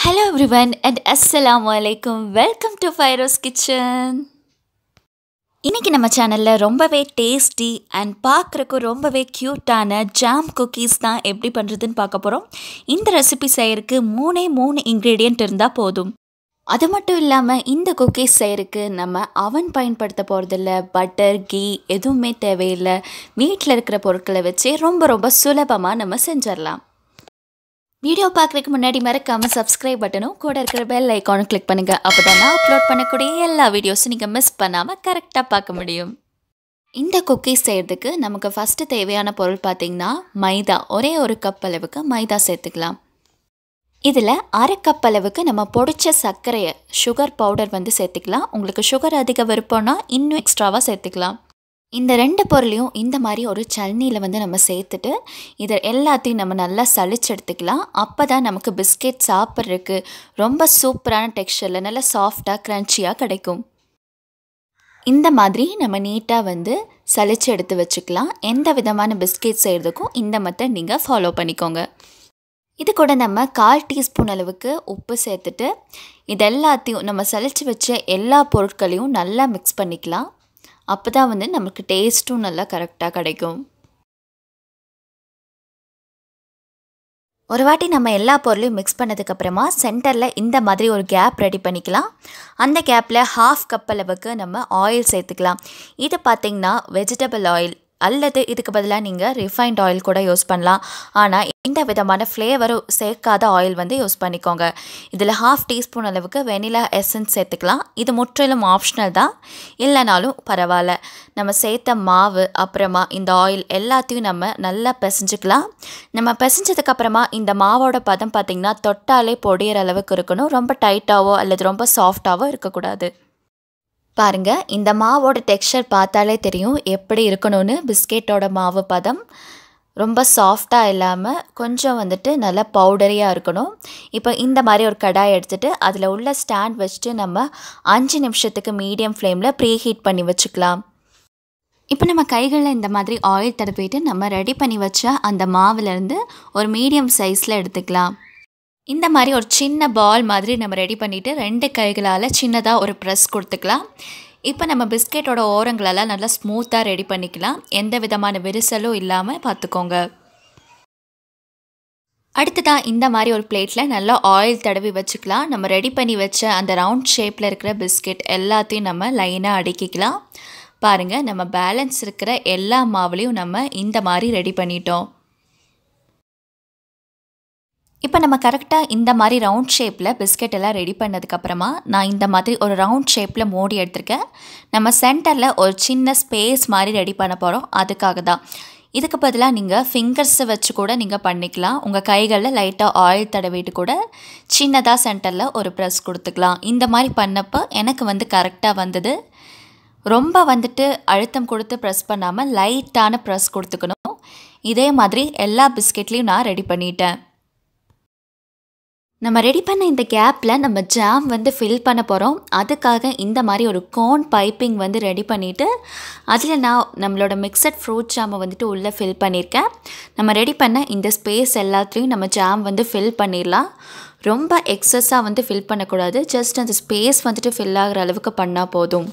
Hello everyone and Assalamu alaikum. Welcome to Fairo's Kitchen. இன்னைக்கு நம்ம சேனலில் ரொம்பவே டேஸ்டி அண்ட் பார்க்குறக்கும் ரொம்பவே க்யூட்டான ஜாம் குக்கீஸ் தான் எப்படி பண்ணுறதுன்னு பார்க்க போகிறோம் இந்த ரெசிபி செய்யறதுக்கு மூணே மூணு இன்க்ரீடியண்ட் இருந்தால் போதும் அது மட்டும் இல்லாமல் இந்த குக்கீஸ் செய்யறதுக்கு நம்ம அவன் பயன்படுத்த போகிறதில்ல பட்டர் கீ எதுவுமே தேவையில்லை வீட்டில் இருக்கிற பொருட்களை வச்சே ரொம்ப ரொம்ப சுலபமாக நம்ம செஞ்சிடலாம் வீடியோ பார்க்குறதுக்கு முன்னாடி மறக்காமல் சப்ஸ்கிரைப் பட்டனும் கூட இருக்கிற பெல் ஐக்கானும் கிளிக் பண்ணுங்கள் அப்போ தான் நான் அப்லோட் பண்ணக்கூடிய எல்லா வீடியோஸும் நீங்கள் மிஸ் பண்ணாமல் கரெக்டாக பார்க்க முடியும் இந்த குக்கீஸ் செய்கிறதுக்கு நமக்கு ஃபஸ்ட்டு தேவையான பொருள் பார்த்திங்கன்னா மைதா ஒரே ஒரு கப் அளவுக்கு மைதா சேர்த்துக்கலாம் இதில் அரை கப் அளவுக்கு நம்ம பொடிச்ச சர்க்கரையை சுகர் பவுடர் வந்து சேர்த்துக்கலாம் உங்களுக்கு சுகர் அதிக விருப்பம்னா இன்னும் எக்ஸ்ட்ராவாக சேர்த்துக்கலாம் இந்த ரெண்டு பொருளையும் இந்த மாதிரி ஒரு சல்னியில் வந்து நம்ம சேர்த்துட்டு இதை எல்லாத்தையும் நம்ம நல்லா சளிச்சு எடுத்துக்கலாம் அப்போ தான் நமக்கு பிஸ்கெட் சாப்பிட்றதுக்கு ரொம்ப சூப்பரான டெக்ஸ்சரில் நல்லா சாஃப்டாக க்ரன்ச்சியாக கிடைக்கும் இந்த மாதிரி நம்ம நீட்டாக வந்து சளிச்சு எடுத்து வச்சுக்கலாம் எந்த விதமான பிஸ்கெட் செய்கிறதுக்கும் இந்த மெத்தட் நீங்கள் ஃபாலோ பண்ணிக்கோங்க இது கூட நம்ம கால் டீஸ்பூன் அளவுக்கு உப்பு சேர்த்துட்டு இது எல்லாத்தையும் நம்ம சளிச்சு வச்ச எல்லா பொருட்களையும் நல்லா மிக்ஸ் பண்ணிக்கலாம் அப்போ தான் வந்து நமக்கு டேஸ்ட்டும் நல்லா கரெக்டாக கிடைக்கும் ஒரு வாட்டி நம்ம எல்லா பொருளையும் மிக்ஸ் பண்ணதுக்கப்புறமா சென்டரில் இந்த மாதிரி ஒரு கேப் ரெடி பண்ணிக்கலாம் அந்த கேப்பில் ஹாஃப் கப் அளவுக்கு நம்ம ஆயில் சேர்த்துக்கலாம் இது பார்த்திங்கன்னா வெஜிடபிள் ஆயில் அல்லது இதுக்கு பதிலாக நீங்கள் ரிஃபைண்ட் ஆயில் கூட யூஸ் பண்ணலாம் ஆனால் எந்த விதமான ஃப்ளேவரும் சேர்க்காத ஆயில் வந்து யூஸ் பண்ணிக்கோங்க இதில் ஹாஃப் டீஸ்பூன் அளவுக்கு வெனிலா எசன்ஸ் சேர்த்துக்கலாம் இது முற்றிலும் ஆப்ஷனல் தான் இல்லைனாலும் பரவாயில்ல நம்ம சேர்த்த மாவு அப்புறமா இந்த ஆயில் எல்லாத்தையும் நம்ம நல்லா பிசைஞ்சுக்கலாம் நம்ம பிசைஞ்சதுக்கப்புறமா இந்த மாவோட பதம் பார்த்திங்கன்னா தொட்டாலே பொடியிற அளவுக்கு இருக்கணும் ரொம்ப டைட்டாவோ அல்லது ரொம்ப சாஃப்டாவோ இருக்கக்கூடாது பாருங்கள் இந்த மாவோட டெக்ஸ்சர் பார்த்தாலே தெரியும் எப்படி இருக்கணும்னு பிஸ்கெட்டோட மாவு பதம் ரொம்ப சாஃப்டாக இல்லாமல் கொஞ்சம் வந்துட்டு நல்லா பவுடரியாக இருக்கணும் இப்போ இந்த மாதிரி ஒரு கடாய் எடுத்துகிட்டு அதில் உள்ள ஸ்டாண்ட் வச்சுட்டு நம்ம அஞ்சு நிமிஷத்துக்கு மீடியம் ஃப்ளேமில் ப்ரீ ஹீட் பண்ணி வச்சுக்கலாம் இப்போ நம்ம கைகளில் இந்த மாதிரி ஆயில் தடவிட்டு நம்ம ரெடி பண்ணி வச்ச அந்த மாவுலேருந்து ஒரு மீடியம் சைஸில் எடுத்துக்கலாம் இந்த மாதிரி ஒரு சின்ன பால் மாதிரி நம்ம ரெடி பண்ணிவிட்டு ரெண்டு கைகளால் சின்னதாக ஒரு ப்ரெஸ் கொடுத்துக்கலாம் இப்போ நம்ம பிஸ்கெட்டோட ஓரங்களெல்லாம் நல்லா ஸ்மூத்தாக ரெடி பண்ணிக்கலாம் எந்த விதமான விரிசலும் இல்லாமல் பார்த்துக்கோங்க அடுத்ததாக இந்த மாதிரி ஒரு பிளேட்டில் நல்லா ஆயில் தடவி வச்சுக்கலாம் நம்ம ரெடி பண்ணி வச்ச அந்த ரவுண்ட் ஷேப்பில் இருக்கிற பிஸ்கெட் எல்லாத்தையும் நம்ம லைனாக அடுக்கிக்கலாம் பாருங்கள் நம்ம பேலன்ஸ் இருக்கிற எல்லா மாவுலேயும் நம்ம இந்த மாதிரி ரெடி பண்ணிட்டோம் இப்போ நம்ம கரெக்டாக இந்த மாதிரி ரவுண்ட் ஷேப்பில் பிஸ்கெட் எல்லாம் ரெடி பண்ணதுக்கப்புறமா நான் இந்த மாதிரி ஒரு ரவுண்ட் ஷேப்பில் மூடி எடுத்திருக்கேன் நம்ம சென்டரில் ஒரு சின்ன ஸ்பேஸ் மாதிரி ரெடி பண்ண போகிறோம் அதுக்காக தான் இதுக்கு பதிலாக நீங்கள் ஃபிங்கர்ஸை வச்சு கூட நீங்கள் பண்ணிக்கலாம் உங்கள் கைகளில் லைட்டாக ஆயில் தடவிட்டு கூட சின்னதாக சென்டரில் ஒரு ப்ரெஸ் கொடுத்துக்கலாம் இந்த மாதிரி பண்ணப்போ எனக்கு வந்து கரெக்டாக வந்தது ரொம்ப வந்துட்டு அழுத்தம் கொடுத்து ப்ரெஸ் பண்ணாமல் லைட்டான ப்ரெஸ் கொடுத்துக்கணும் இதே மாதிரி எல்லா பிஸ்கெட்லேயும் நான் ரெடி பண்ணிட்டேன் நம்ம ரெடி பண்ண இந்த கேப்பில் நம்ம ஜாம் வந்து ஃபில் பண்ண போகிறோம் அதுக்காக இந்த மாதிரி ஒரு கோன் பைப்பிங் வந்து ரெடி பண்ணிவிட்டு அதில் நான் நம்மளோட மிக்சட் ஃப்ரூட் ஜாமை வந்துட்டு உள்ளே ஃபில் பண்ணியிருக்கேன் நம்ம ரெடி பண்ண இந்த ஸ்பேஸ் எல்லாத்துலேயும் நம்ம ஜாம் வந்து ஃபில் பண்ணிடலாம் ரொம்ப எக்ஸஸாக வந்து ஃபில் பண்ணக்கூடாது ஜஸ்ட் அந்த ஸ்பேஸ் வந்துட்டு ஃபில் ஆகிற அளவுக்கு பண்ணால் போதும்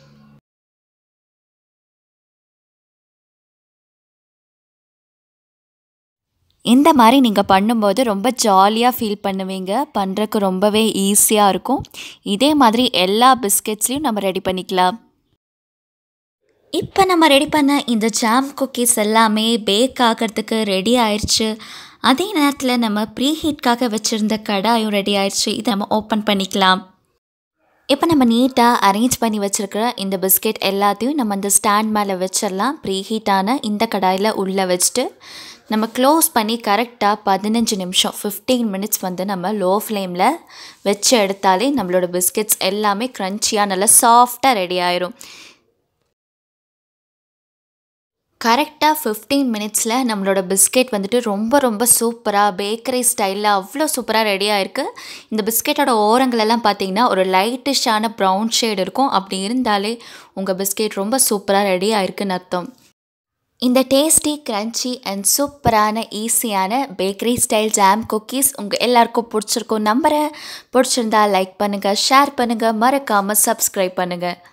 இந்த மாதிரி நீங்கள் பண்ணும்போது ரொம்ப ஜாலியாக ஃபீல் பண்ணுவீங்க பண்ணுறக்கு ரொம்பவே ஈஸியாக இருக்கும் இதே மாதிரி எல்லா பிஸ்கெட்ஸ்லையும் நம்ம ரெடி பண்ணிக்கலாம் இப்போ நம்ம ரெடி பண்ண இந்த ஜாம் குக்கீஸ் எல்லாமே பேக் ஆகிறதுக்கு ரெடி ஆயிடுச்சு அதே நேரத்தில் நம்ம ப்ரீ ஹீட்காக வச்சுருந்த கடாயும் ரெடி ஆயிடுச்சு இதை நம்ம ஓப்பன் பண்ணிக்கலாம் இப்போ நம்ம நீட்டாக அரேஞ்ச் பண்ணி வச்சுருக்கிற இந்த பிஸ்கெட் எல்லாத்தையும் நம்ம இந்த ஸ்டாண்ட் மேலே வச்சிடலாம் ப்ரீ ஹீட்டான இந்த கடாயில் உள்ளே வச்சுட்டு நம்ம க்ளோஸ் பண்ணி கரெக்டாக பதினஞ்சு நிமிஷம் ஃபிஃப்டீன் மினிட்ஸ் வந்து நம்ம லோ ஃப்ளேமில் வச்சு எடுத்தாலே நம்மளோட பிஸ்கெட்ஸ் எல்லாமே க்ரன்ச்சியாக நல்லா சாஃப்டாக ரெடி ஆயிரும் கரெக்டாக ஃபிஃப்டீன் மினிட்ஸில் நம்மளோட பிஸ்கெட் வந்துட்டு ரொம்ப ரொம்ப சூப்பராக பேக்கரி ஸ்டைலில் அவ்வளோ சூப்பராக ரெடி ஆயிருக்கு இந்த பிஸ்கெட்டோட ஓரங்களெல்லாம் பார்த்தீங்கன்னா ஒரு லைட்டிஷான ப்ரௌன் ஷேட் இருக்கும் அப்படி இருந்தாலே உங்கள் பிஸ்கெட் ரொம்ப சூப்பராக ரெடி ஆயிருக்குன்னு அர்த்தம் இந்த டேஸ்டி கிரன்ச்சி அண்ட் சூப்பரான ஈஸியான பேக்கரி ஸ்டைல் ஜாம் குக்கீஸ் உங்கள் எல்லாருக்கும் பிடிச்சிருக்கும் நம்புகிறேன் பிடிச்சிருந்தா லைக் பண்ணுங்கள் ஷேர் பண்ணுங்கள் மறக்காமல் சப்ஸ்கிரைப் பண்ணுங்கள்